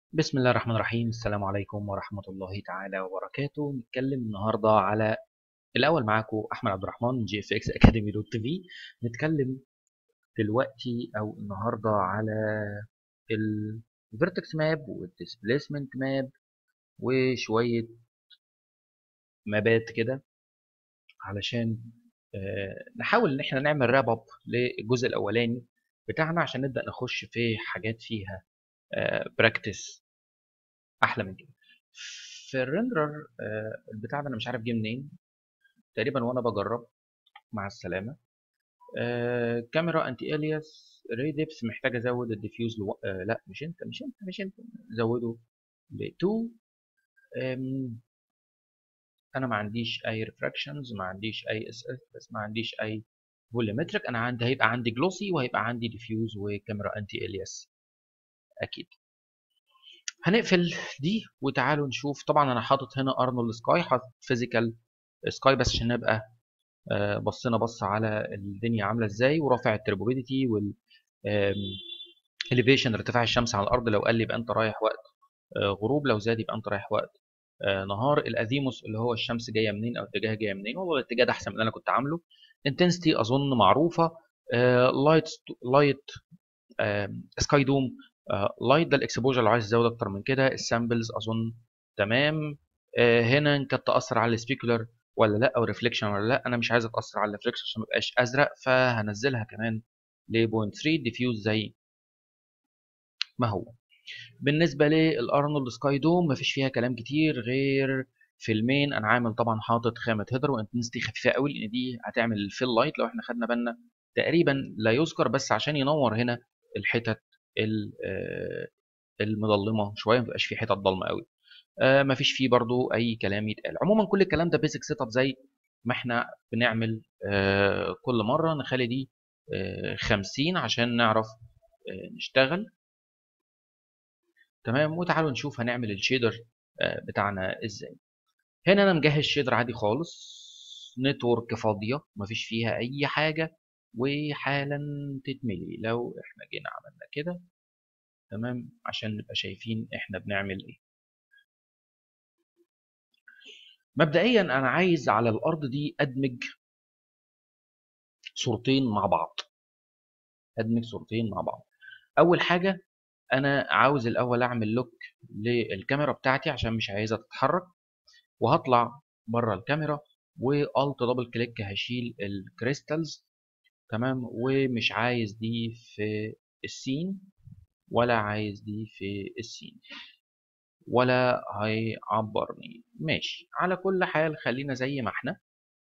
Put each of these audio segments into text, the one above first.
بسم الله الرحمن الرحيم السلام عليكم ورحمة الله تعالى وبركاته نتكلم النهاردة على الأول معاكم أحمد عبد الرحمن من جي اف اكس اكاديمي دوت تي في نتكلم دلوقتي أو النهاردة على الفيرتكس ماب والديسبليسمنت ماب وشوية مابات كده علشان آه، نحاول إن احنا نعمل راب اب للجزء الأولاني بتاعنا عشان نبدأ نخش في حاجات فيها براكتس احلى من كده في الريندرر آه، البتاع ده انا مش عارف جه منين تقريبا وانا بجرب مع السلامه آه، كاميرا انتي الياس ري ديبس محتاج ازود الديفيوز لو... آه، لا مش انت مش انت مش انت زوده ل 2 آم، انا ما عنديش اي ريفراكشنز ما عنديش اي اس اس بس ما عنديش اي فوليومتريك انا عندي هيبقى عندي جلوسي وهيبقى عندي ديفيوز وكاميرا انتي الياس اكيد هنقفل دي وتعالوا نشوف طبعا انا حاطط هنا ارنولد سكاي حاطط فيزيكال سكاي بس عشان نبقى آه، بصينا بص على الدنيا عامله ازاي ورافع التربوبيديتي وال elevation ارتفاع الشمس عن الارض لو قل يبقى انت رايح وقت آه، غروب لو زاد يبقى انت رايح وقت آه، نهار الاذيموس اللي هو الشمس جايه منين او اتجاهها جايه منين والله الاتجاه ده احسن من اللي انا كنت عامله intensity اظن معروفه لايت لايت سكاي دوم لايت ده الاكسبوجر لو عايز تزود اكتر من كده السامبلز اظن تمام آه، هنا ان كانت تاثر على السبيكولر ولا لا او ريفليكشن ولا لا انا مش عايز اتاثر على الريفليكشن عشان ما يبقاش ازرق فهنزلها كمان ل 0.3 ديفيوز زي ما هو بالنسبه للارنولد سكاي دوم مفيش فيها كلام كتير غير في المين انا عامل طبعا حاطط خامه هيدر وانتنسيتي خفيفه قوي لان دي هتعمل الفيل لايت لو احنا خدنا بالنا تقريبا لا يذكر بس عشان ينور هنا الحتت ال- آه، المظلمه شويه ما تبقاش في حتت ضلمه قوي آه، مفيش فيه برضو اي كلام يتقال عموما كل الكلام ده بيزك سيت اب زي ما احنا بنعمل آه، كل مره نخلي دي آه، 50 عشان نعرف آه، نشتغل تمام وتعالوا نشوف هنعمل الشيدر آه، بتاعنا ازاي هنا انا مجهز شيدر عادي خالص نتورك فاضيه مفيش فيها اي حاجه وحالا تتملي لو احنا جينا عملنا كده تمام عشان نبقى شايفين احنا بنعمل ايه مبدئيا انا عايز على الارض دي ادمج صورتين مع بعض ادمج صورتين مع بعض اول حاجه انا عاوز الاول اعمل لوك للكاميرا بتاعتي عشان مش عايزها تتحرك وهطلع بره الكاميرا والت دبل كليك هشيل الكريستالز تمام ومش عايز دي في السين ولا عايز دي في السين ولا هيعبرني ماشي على كل حال خلينا زي ما احنا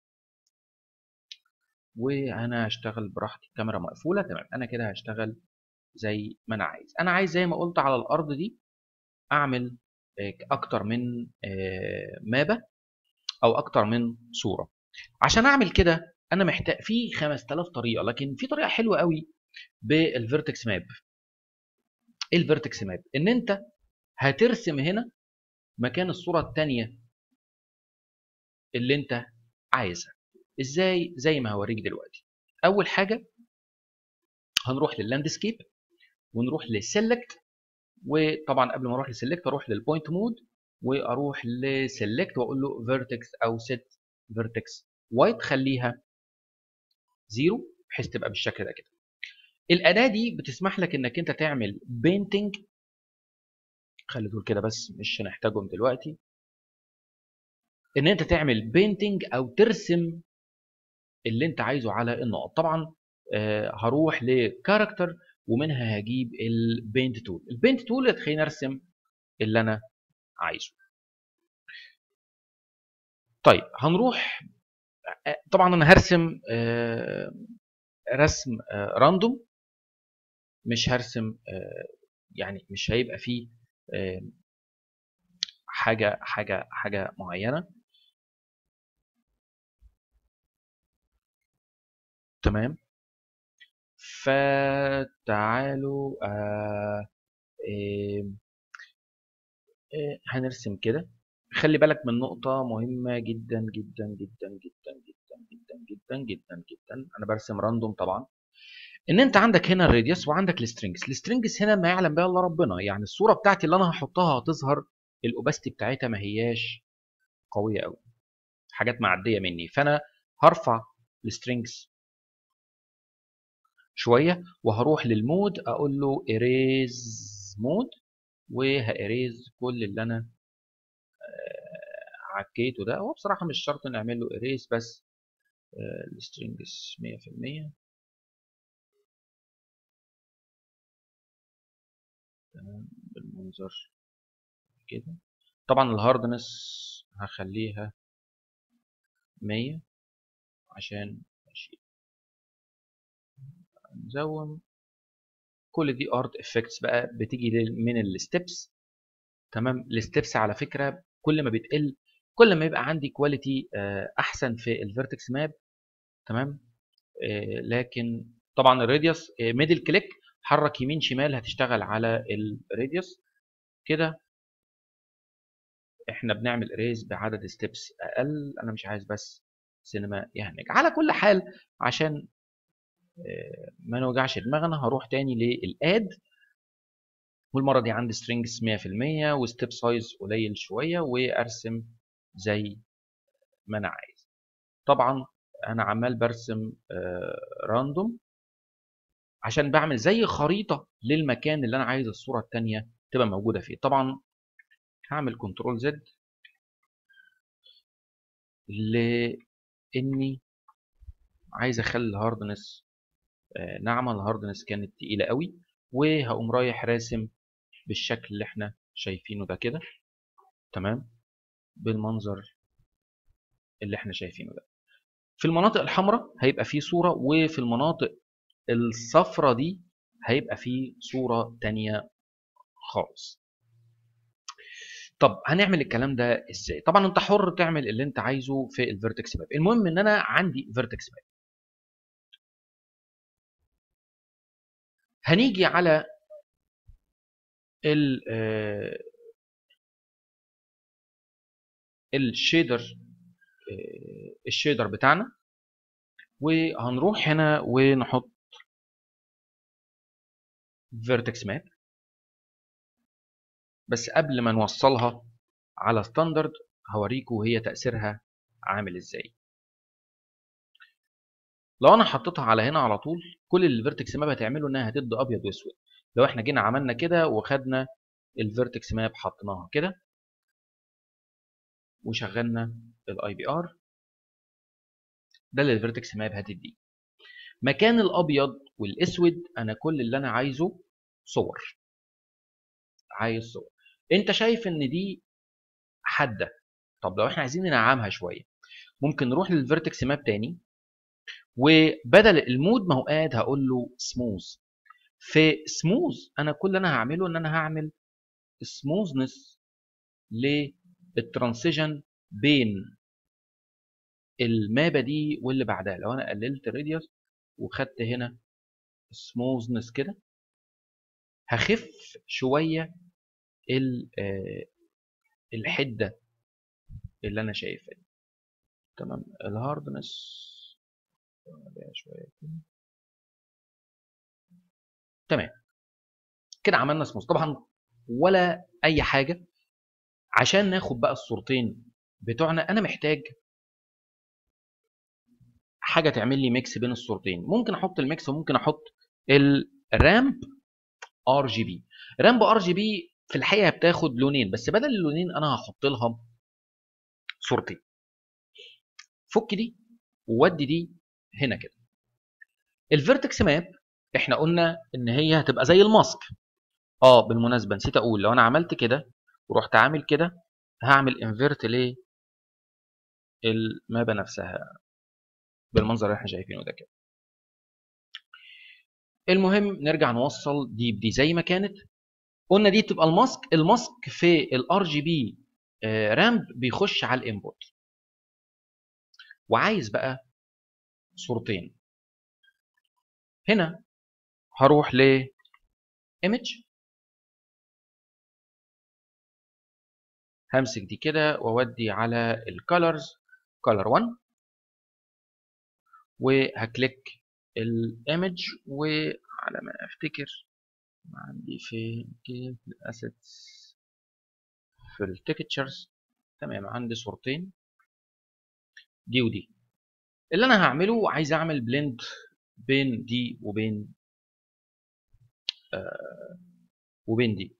وانا هشتغل براحتي الكاميرا مقفوله تمام انا كده هشتغل زي ما انا عايز انا عايز زي ما قلت على الارض دي اعمل آه، اكتر من آه، مابه او اكتر من صوره عشان اعمل كده انا محتاج في 5000 طريقه لكن في طريقه حلوه قوي بالفيرتكس ماب ايه الفيرتكس ماب ان انت هترسم هنا مكان الصوره الثانيه اللي انت عايزها ازاي زي ما هوريك دلوقتي اول حاجه هنروح لللاندسكيب ونروح للسلكت وطبعا قبل ما اروح لسلكت اروح للبوينت مود واروح لسلكت واقول له فيرتكس او set فيرتكس وايت خليها زيرو بحيث تبقى بالشكل ده كده الاداه دي بتسمح لك انك انت تعمل بينتنج خلي دول كده بس مش هنحتاجهم دلوقتي ان انت تعمل بينتنج او ترسم اللي انت عايزه على النقط طبعا آه، هروح لكاركتر ومنها هجيب البينت تول البينت تول تخليني ارسم اللي انا عايزه طيب هنروح آه، طبعا انا هرسم آه، رسم راندوم مش هرسم آه، يعني مش هيبقى فيه آه، حاجه حاجه حاجه معينه تمام فتعالوا آه آه آه هنرسم كده خلي بالك من نقطة مهمة جدا جدا جدا جدا جدا جدا جدا جدا جدا أنا برسم راندوم طبعا ان انت عندك هنا الراديوس وعندك السترينجز السترينجز هنا ما يعلم بها الا ربنا يعني الصوره بتاعتي اللي انا هحطها هتظهر الاوباستي بتاعتها ما هياش قويه قوي حاجات معديه مني فانا هرفع السترينجز شويه وهروح للمود اقول له اريز مود وهاريز كل اللي انا عكيته ده هو بصراحه مش شرط نعمل له اريز بس السترينجز 100% تمام بالمنظر كده طبعا الهاردنس هخليها 100 عشان اشيل نزوم كل دي ارت افكتس بقى بتيجي من الستبس تمام الستبس على فكره كل ما بتقل كل ما يبقى عندي كواليتي احسن في الفيرتكس ماب تمام لكن طبعا الراديوس ميدل كليك حرك يمين شمال هتشتغل على الراديوس كده احنا بنعمل اريز بعدد ستيبس اقل انا مش عايز بس سينما يهنج على كل حال عشان ما نوجعش دماغنا هروح تاني للاد والمره دي عندي سترينجز 100% وستيب سايز قليل شويه وارسم زي ما انا عايز طبعا انا عمال برسم راندوم عشان بعمل زي خريطه للمكان اللي انا عايز الصوره الثانيه تبقى موجوده فيه طبعا هعمل كنترول زد لاني عايز اخلي الهاردنس ناعمه الهاردنس كانت تقيله قوي وهقوم رايح راسم بالشكل اللي احنا شايفينه ده كده تمام بالمنظر اللي احنا شايفينه ده في المناطق الحمراء هيبقى فيه صورة وفي المناطق الصفرة دي هيبقى فيه صورة تانية خالص طب هنعمل الكلام ده ازاي طبعا انت حر تعمل اللي انت عايزه في الفيرتكس ماب المهم ان انا عندي فيرتكس ماب هنيجي على ال الشيدر الشيدر بتاعنا وهنروح هنا ونحط فيرتكس ماب بس قبل ما نوصلها على ستاندرد هوريكم هي تأثيرها عامل ازاي لو انا حطيتها على هنا على طول كل اللي الفيرتكس ماب هتعمله انها هتدي ابيض واسود لو احنا جينا عملنا كده وخدنا الفيرتكس ماب حطيناها كده وشغلنا الاي بي ار ده اللي الفيرتكس ماب هتديه مكان الابيض والاسود انا كل اللي انا عايزه صور عايز صور انت شايف ان دي حاده طب لو احنا عايزين ننعمها شويه ممكن نروح للفيرتكس ماب تاني وبدل المود ما هو قاد هقول له سموز في سموز انا كل اللي انا هعمله ان انا هعمل سموزنس للترانسيشن بين المابة دي واللي بعدها لو انا قللت الراديوس وخدت هنا سموزنس كده هخف شوية الحدة اللي انا شايفها دي تمام الهاردنس شوية كده تمام كده عملنا سموث طبعا ولا اي حاجه عشان ناخد بقى الصورتين بتوعنا انا محتاج حاجه تعمل لي ميكس بين الصورتين ممكن احط الميكس وممكن احط الرامب ار جي بي رامب ار جي بي في الحقيقه بتاخد لونين بس بدل اللونين انا هحط لها صورتين فك دي وودي دي هنا كده الفيرتكس ماب احنا قلنا ان هي هتبقى زي الماسك اه بالمناسبه نسيت اقول لو انا عملت كده ورحت عامل كده هعمل انفيرت ليه المابه نفسها بالمنظر اللي احنا شايفينه ده كده المهم نرجع نوصل دي بدي زي ما كانت قلنا دي تبقى الماسك الماسك في الار جي بي رامب بيخش على الانبوت وعايز بقى صورتين هنا هروح ل image همسك دي كده واودي على الكالرز color 1 وهكليك الايمج وعلى ما افتكر عندي في الاسيتس في التكتشرز تمام عندي صورتين دي ودي اللي انا هعمله عايز اعمل بلند بين دي وبين آه وبين دي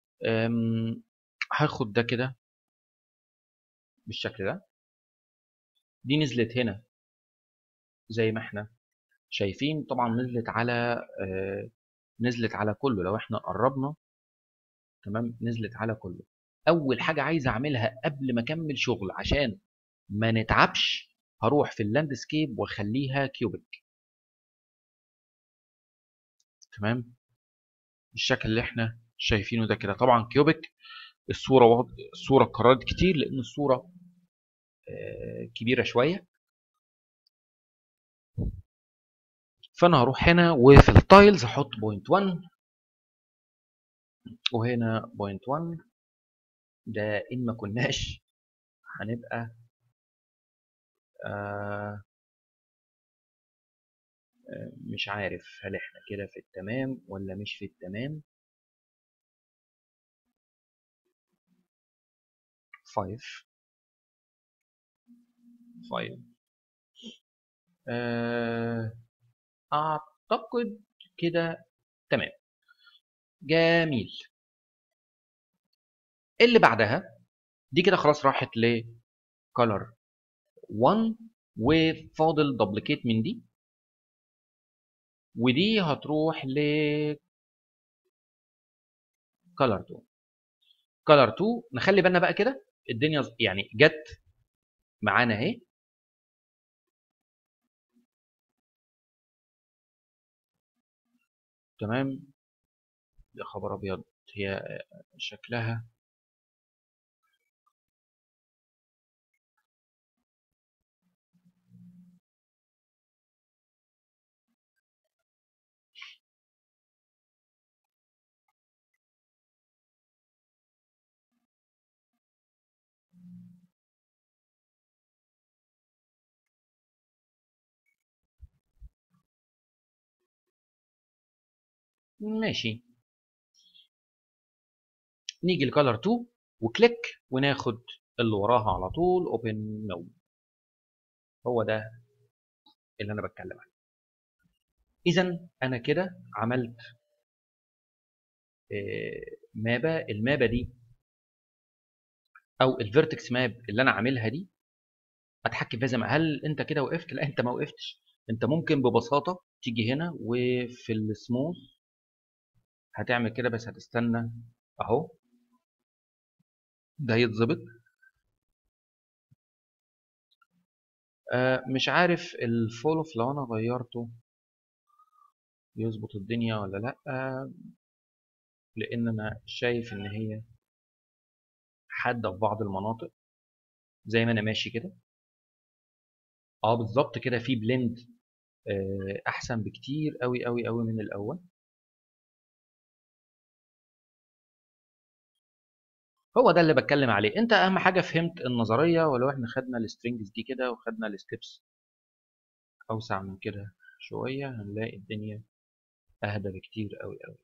هاخد ده كده بالشكل ده دي نزلت هنا زي ما احنا شايفين طبعا نزلت على آه نزلت على كله لو احنا قربنا تمام نزلت على كله اول حاجه عايز اعملها قبل ما اكمل شغل عشان ما نتعبش هروح في اللاندسكيب واخليها كيوبيك تمام بالشكل اللي احنا شايفينه ده كده طبعا كيوبيك الصوره واض... الصوره اتكررت كتير لان الصوره آه كبيره شويه فانا هروح هنا وفي التايلز احط بوينت 1 وهنا بوينت 1 ده ان ما كناش هنبقى آه مش عارف هل احنا كده في التمام ولا مش في التمام 5 5 آه اعتقد كده تمام جميل اللي بعدها دي كده خلاص راحت ل color 1 وفاضل دوبليكيت من دي ودي هتروح ل color 2 color 2 نخلي بالنا بقى كده الدنيا يعني جت معانا اهي تمام يا خبر ابيض هي شكلها ماشي نيجي لكالر 2 وكليك وناخد اللي وراها على طول اوبن نو هو ده اللي انا بتكلم عنه اذا انا كده عملت مابا المابا دي او الفيرتكس ماب اللي انا عاملها دي اتحكم فيها زي ما هل انت كده وقفت لا انت ما وقفتش انت ممكن ببساطه تيجي هنا وفي السموث هتعمل كده بس هتستنى اهو ده يتظبط آه مش عارف الفولوف لو انا غيرته يظبط الدنيا ولا لا آه لان انا شايف ان هي حاده في بعض المناطق زي ما انا ماشي كده اه بالظبط كده في بلند آه احسن بكتير قوي قوي قوي من الاول هو ده اللي بتكلم عليه انت اهم حاجه فهمت النظريه ولو احنا خدنا السترينجز دي كده وخدنا الستبس اوسع من كده شويه هنلاقي الدنيا اهدى بكتير قوي قوي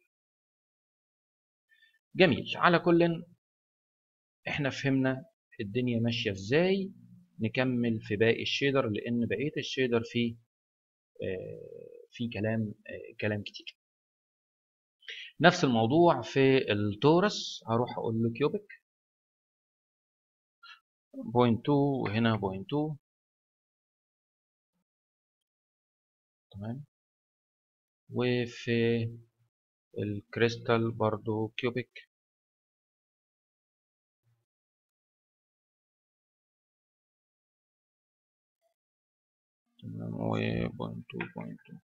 جميل على كل احنا فهمنا الدنيا ماشيه ازاي نكمل في باقي الشيدر لان بقيه الشيدر فيه آه في كلام آه كلام كتير نفس الموضوع في التورس هروح اقول له كيوبيك بوينت 2 وهنا بوينت 2 تمام وفي الكريستال برضو كيوبيك تمام و بوينت 2 بوينت 2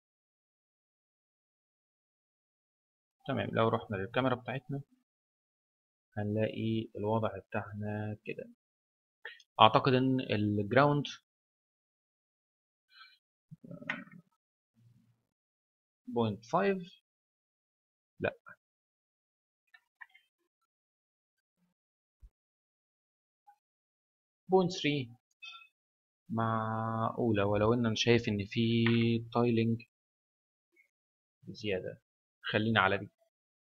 تمام لو رحنا للكاميرا بتاعتنا هنلاقي الوضع بتاعنا كده اعتقد ان الجراوند بوينت 5 لا بوينت 3 معقولة ولو ان انا شايف ان في تايلنج زيادة خلينا على دي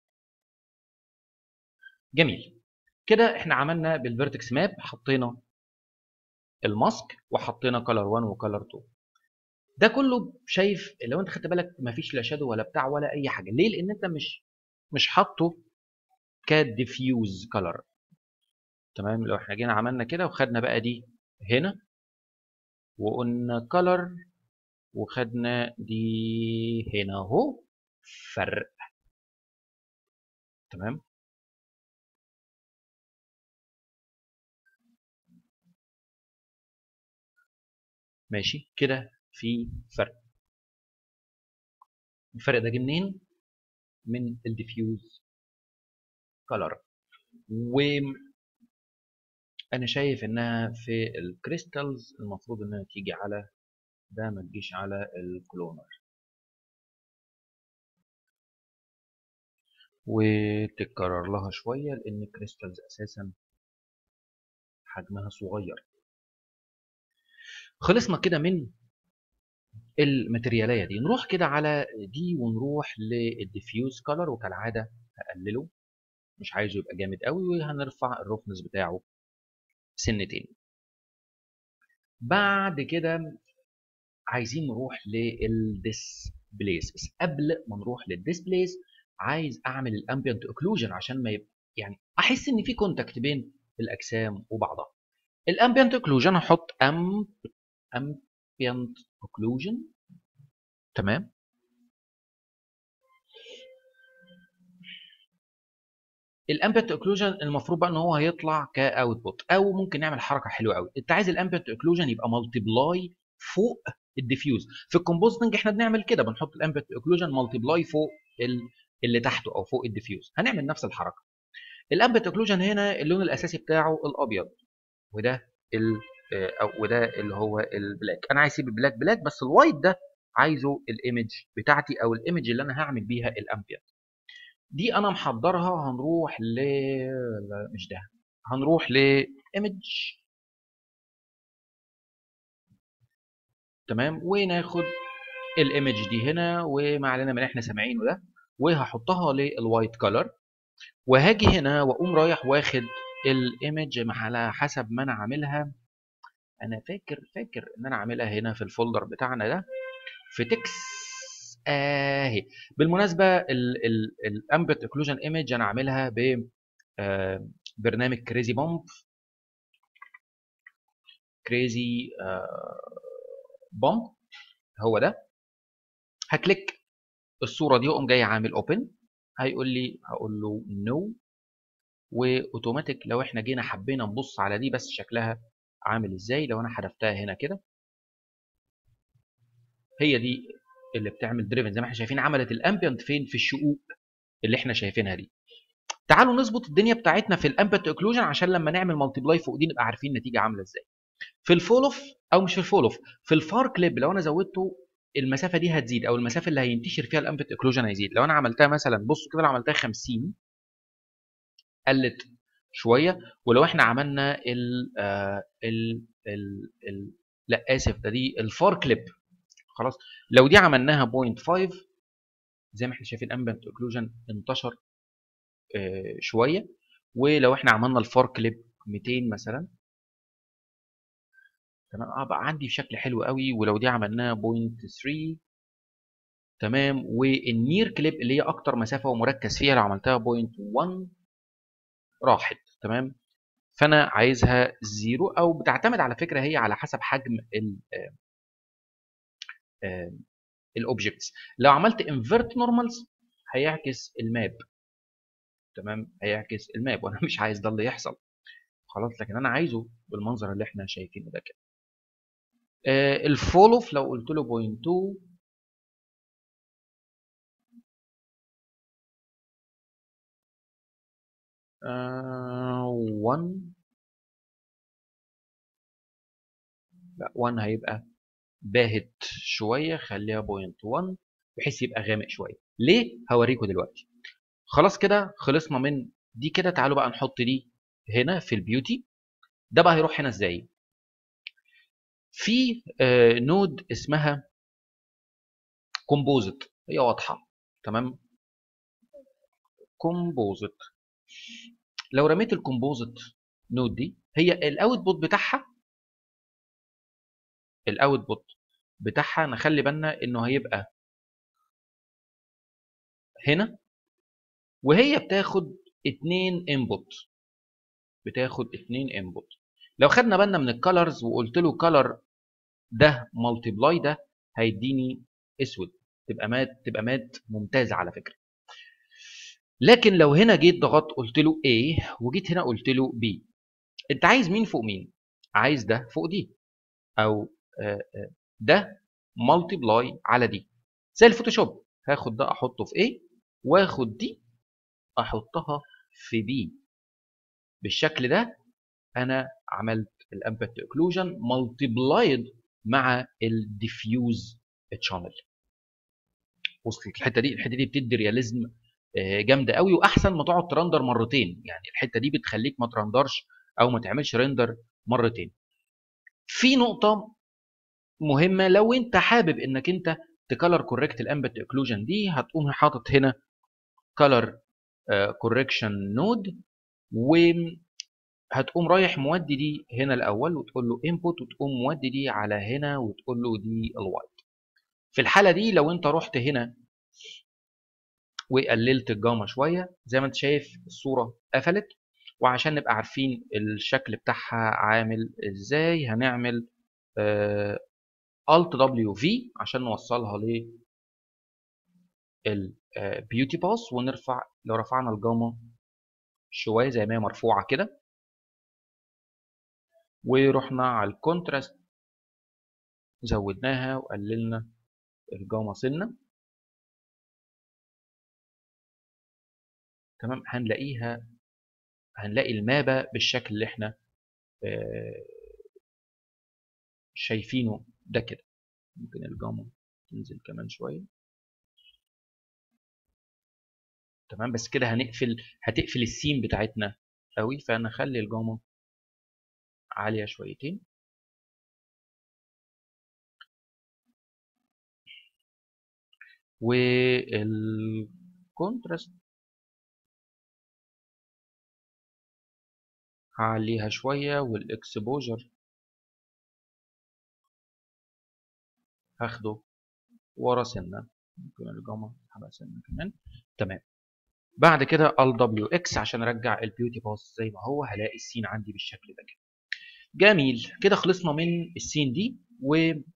جميل كده احنا عملنا بالفيرتكس ماب حطينا الماسك وحطينا كلر 1 وكلر 2 ده كله شايف لو انت خدت بالك مفيش لا شادو ولا بتاع ولا اي حاجه ليه لان انت مش مش حاطه كديفيوز كلر تمام لو احنا جينا عملنا كده وخدنا بقى دي هنا وقلنا كلر وخدنا دي هنا اهو فرق تمام ماشي كده في فرق الفرق ده جه منين من الديفيوز كلر وانا شايف انها في الكريستالز المفروض انها تيجي على ده ما تجيش على الكلونر وتتكرر لها شوية لأن الكريستالز أساسا حجمها صغير خلصنا كده من الماتريالية دي نروح كده على دي ونروح للديفيوز كلر وكالعادة هقلله مش عايزه يبقى جامد قوي وهنرفع الرفنس بتاعه سنتين بعد كده عايزين نروح للديسبليس بس قبل ما نروح للديسبليس عايز اعمل الامبيانت اوكلوجن عشان ما يبقى يعني احس ان في كونتاكت بين الاجسام وبعضها الامبيانت اوكلوجن هحط ام امبيانت اوكلوجن تمام الامبيانت اوكلوجن المفروض بقى ان هو هيطلع كاوتبوت او ممكن نعمل حركه حلوه قوي انت عايز الامبيانت اوكلوجن يبقى مالتيبلاي فوق الديفيوز في الكومبوزنج احنا بنعمل كده بنحط الامبيانت اوكلوجن مالتيبلاي فوق اللي تحته او فوق الديفيوز هنعمل نفس الحركه الامبيانت اوكلوجن هنا اللون الاساسي بتاعه الابيض وده ال او وده اللي هو البلاك انا عايز اسيب البلاك بلاك بس الوايت ده عايزه الايمج بتاعتي او الايمج اللي انا هعمل بيها الامبيانت دي انا محضرها هنروح ل لا مش ده هنروح لايمج تمام وناخد الايمج دي هنا وما علينا من احنا سامعينه ده وهحطها للوايت كلر وهاجي هنا واقوم رايح واخد الايمج على حسب ما انا عاملها انا فاكر فاكر ان انا عاملها هنا في الفولدر بتاعنا ده في تكس اهي بالمناسبه الامبت اوكلوجن ايمج انا عاملها ب برنامج كريزي بومب كريزي بومب هو ده هكليك الصوره دي واقوم جاي عامل اوبن هيقول لي هقول له نو no. واوتوماتيك لو احنا جينا حبينا نبص على دي بس شكلها عامل ازاي لو انا حذفتها هنا كده هي دي اللي بتعمل دريفن زي ما احنا شايفين عملت الامبيانت فين في الشقوق اللي احنا شايفينها دي تعالوا نظبط الدنيا بتاعتنا في الامبيانت اوكلوجن عشان لما نعمل مالتيبلاي فوق دي نبقى عارفين النتيجه عامله ازاي في الفول اوف او مش في الفول اوف في الفار كليب لو انا زودته المسافه دي هتزيد او المسافه اللي هينتشر فيها الامبيانت اوكلوجن هيزيد لو انا عملتها مثلا بصوا كده لو عملتها 50 قلت شويه ولو احنا عملنا ال آه ال ال ال لا اسف ده دي الفار كليب خلاص لو دي عملناها 0.5 زي ما احنا شايفين امبيانت اوكلوجن انتشر آه شويه ولو احنا عملنا الفار كليب 200 مثلا تمام اه بقى عندي بشكل حلو قوي ولو دي عملناها 0.3 تمام والنير كليب اللي هي اكتر مسافه ومركز فيها لو عملتها 0.1 راحت تمام فانا عايزها زيرو او بتعتمد على فكره هي على حسب حجم ال الاوبجكتس لو عملت انفيرت نورمالز هيعكس الماب تمام هيعكس الماب وانا مش عايز ده اللي يحصل خلاص لكن انا عايزه بالمنظر اللي احنا شايفينه ده كده الفول اوف لو قلت له 0.2 1 لا 1 هيبقى باهت شويه خليها 0.1 بحيث يبقى غامق شويه ليه هوريكم دلوقتي خلاص كده خلصنا من دي كده تعالوا بقى نحط دي هنا في البيوتي ده بقى هيروح هنا ازاي في نود اسمها كومبوزيت هي واضحه تمام كومبوزيت لو رميت الكومبوزيت نود دي هي الاوتبوت بتاعها الاوتبوت بتاعها نخلي بالنا انه هيبقى هنا وهي بتاخد اتنين انبوت بتاخد اتنين انبوت لو خدنا بالنا من الكالرز وقلت له كالر ده مالتيبلاي ده هيديني اسود تبقى مات تبقى مات ممتازه على فكره لكن لو هنا جيت ضغطت قلت له A وجيت هنا قلت له B انت عايز مين فوق مين عايز ده فوق دي او ده مالتيبلاي على دي زي الفوتوشوب هاخد ده احطه في A واخد دي احطها في B بالشكل ده انا عملت الامبت اوكلوجن مالتيبلايد مع الديفيوز تشانل وصلت الحته دي الحته دي بتدي رياليزم جامده قوي واحسن ما تقعد ترندر مرتين يعني الحته دي بتخليك ما ترندرش او ما تعملش ريندر مرتين في نقطه مهمه لو انت حابب انك انت تكلر كوريكت الامبت اوكلوجن دي هتقوم حاطط هنا كلر كوريكشن نود وهتقوم رايح مودي دي هنا الاول وتقول له انبوت وتقوم مودي دي على هنا وتقول له دي الوايت في الحاله دي لو انت رحت هنا وقللت الجاما شويه زي ما انت شايف الصوره قفلت وعشان نبقى عارفين الشكل بتاعها عامل ازاي هنعمل الت دبليو في عشان نوصلها ل البيوتي باس ونرفع لو رفعنا الجاما شويه زي ما هي مرفوعه كده ورحنا على الكونتراست زودناها وقللنا الجاما سنه تمام هنلاقيها هنلاقي المابة بالشكل اللي احنا شايفينه ده كده ممكن الجاما تنزل كمان شوية تمام بس كده هنقفل هتقفل السين بتاعتنا قوي فانا اخلي الجاما عالية شويتين والكونتراست هعليها شوية والاكسبوجر هاخده ورا سنة ممكن الجاما هبقى سنة كمان تمام بعد كده ال دبليو اكس عشان ارجع البيوتي باس زي ما هو هلاقي السين عندي بالشكل ده كده جميل كده خلصنا من السين دي و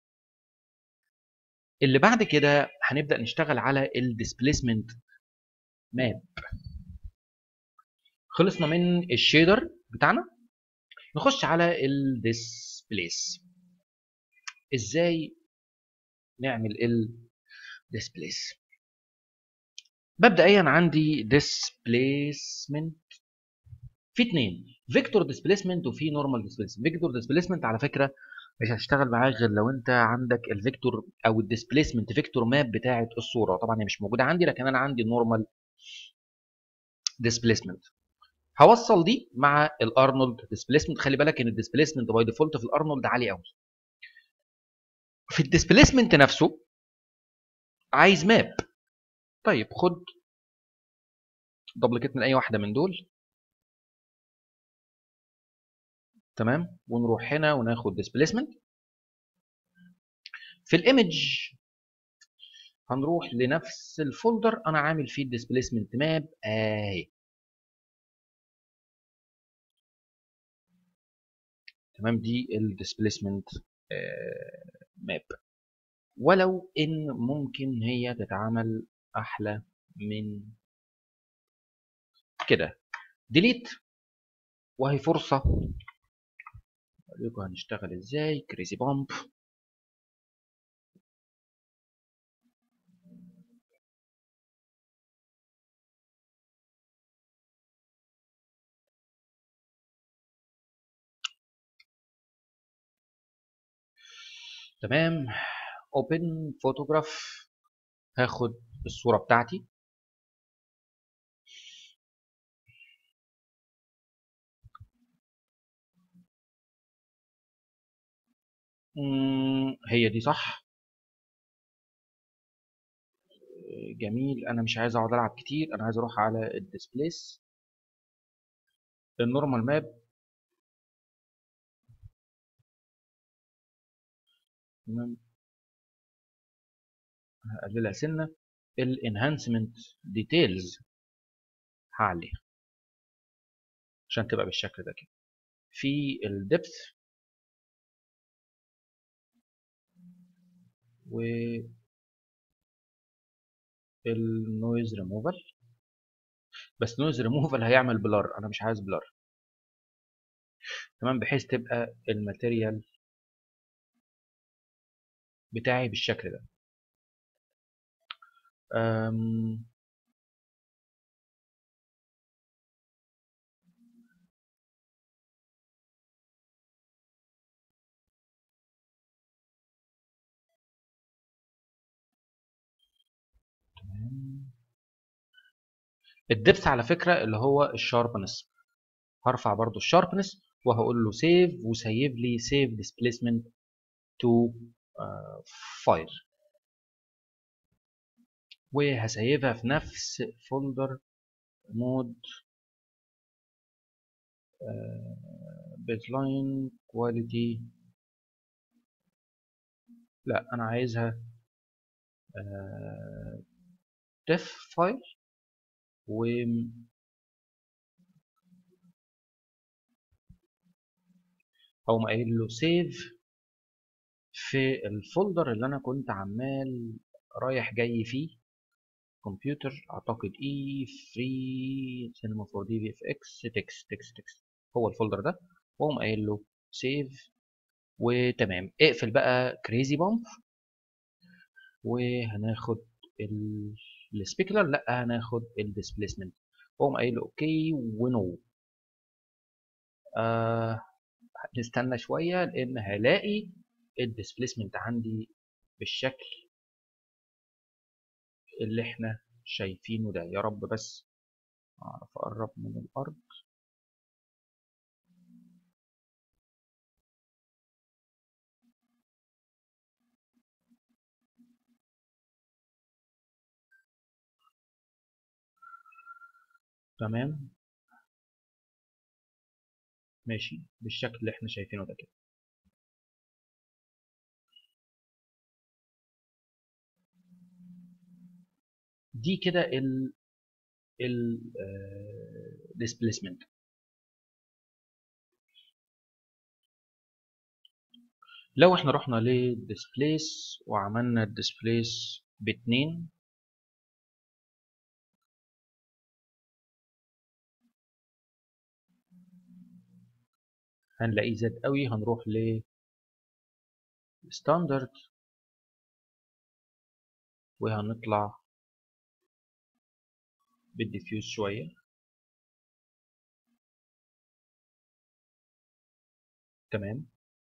اللي بعد كده هنبدا نشتغل على الديسبليسمنت ماب خلصنا من الشيدر بتاعنا نخش على الديسبليس ازاي نعمل الديسبليس مبدئيا عندي ديسبليسمنت في اتنين فيكتور ديسبليسمنت وفي نورمال ديسبليسمنت فيكتور ديسبليسمنت على فكره مش هتشتغل معاك غير لو انت عندك الفيكتور او الديسبليسمنت فيكتور ماب بتاعه الصوره طبعا هي مش موجوده عندي لكن انا عندي النورمال ديسبليسمنت هوصل دي مع الارنولد ديسبليسمنت خلي بالك ان الديسبليسمنت باي ديفولت في الارنولد عالي قوي في الديسبليسمنت نفسه عايز ماب طيب خد دبليكيت من اي واحده من دول تمام ونروح هنا وناخد ديسبليسمنت في الايمج هنروح لنفس الفولدر انا عامل فيه الديسبليسمنت ماب اهي تمام دي الديسبليسمنت ماب ولو ان ممكن هي تتعمل احلى من كده ديليت وهي فرصه اوريكم هنشتغل ازاي كريزي بامب تمام اوبن فوتوجراف هاخد الصوره بتاعتي مم، هي دي صح جميل انا مش عايز اقعد العب كتير انا عايز اروح على الديسبليس النورمال ماب تمام هقللها سنه الانهانسمنت ديتيلز هعليها عشان تبقى بالشكل ده كده في الدبث و النويز ريموفال بس نويز ريموفال هيعمل بلر انا مش عايز بلر تمام بحيث تبقى الماتيريال بتاعي بالشكل ده أم تمام الدبث على فكرة اللي هو الشاربنس هرفع برضو الشاربنس وهقول له سيف وسيف لي سيف ديسبيسمنت تو فايل وهسيفها في نفس فولدر مود بيتلاين كواليتي لا انا عايزها ديف فايل و هقوم قايل له سيف في الفولدر اللي انا كنت عمال رايح جاي فيه كمبيوتر اعتقد اي فري سينما 4 دي في اف اكس تكست تكست تكست هو الفولدر ده واقوم قايل له سيف وتمام اقفل بقى كريزي بامب وهناخد السبيكلر لا هناخد الديسبيسمنت واقوم قايل له اوكي ونو آه نستنى شويه لان هلاقي الديسبيسمنت عندي بالشكل اللي احنا شايفينه ده يا رب بس اعرف اقرب من الارض تمام ماشي بالشكل اللي احنا شايفينه ده كده دي كده ال ال displacement لو احنا رحنا للديسبليس وعملنا الديسبليس باتنين هنلاقيه زاد قوي هنروح ل ستاندرد وهنطلع بالديفيوز شوية تمام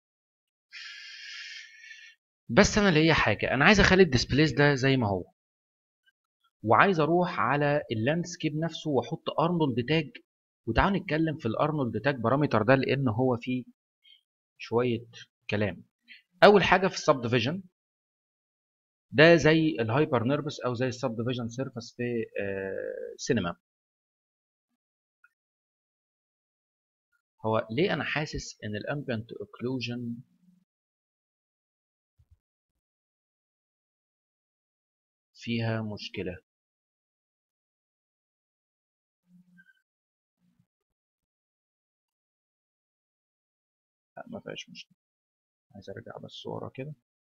بس انا ليا حاجة انا عايز اخلي الديسبليس ده زي ما هو وعايز اروح على اللاندسكيب نفسه واحط ارنولد تاج وتعالوا نتكلم في الارنولد تاج بارامتر ده لان هو فيه شوية كلام اول حاجة في السب ديفيجن ده زي الهايبر نيرفس او زي السب ديفيجن سيرفس في آه سينما هو ليه انا حاسس ان الامبيانت اوكلوجن فيها مشكله لا ما فيهاش مشكله عايز ارجع بس ورا كده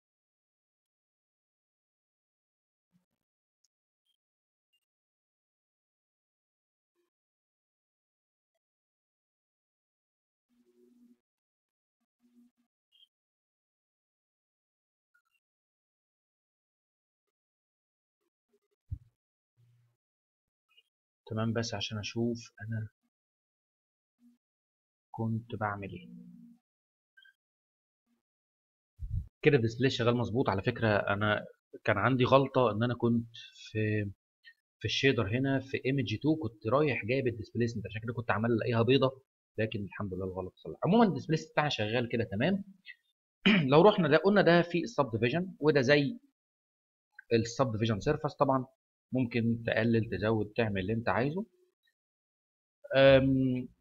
تمام بس عشان اشوف انا كنت بعمل ايه كده الديسبلاي شغال مظبوط على فكره انا كان عندي غلطه ان انا كنت في في الشيدر هنا في ايمج 2 كنت رايح جايب الديسبليسمنت عشان كده كنت عمال الاقيها بيضه لكن الحمد لله الغلط صلح عموما الديسبليس بتاعي شغال كده تمام لو رحنا ده قلنا ده في السب ديفيجن وده زي السب ديفيجن سيرفس طبعا ممكن تقلل تزود تعمل اللي انت عايزه أم،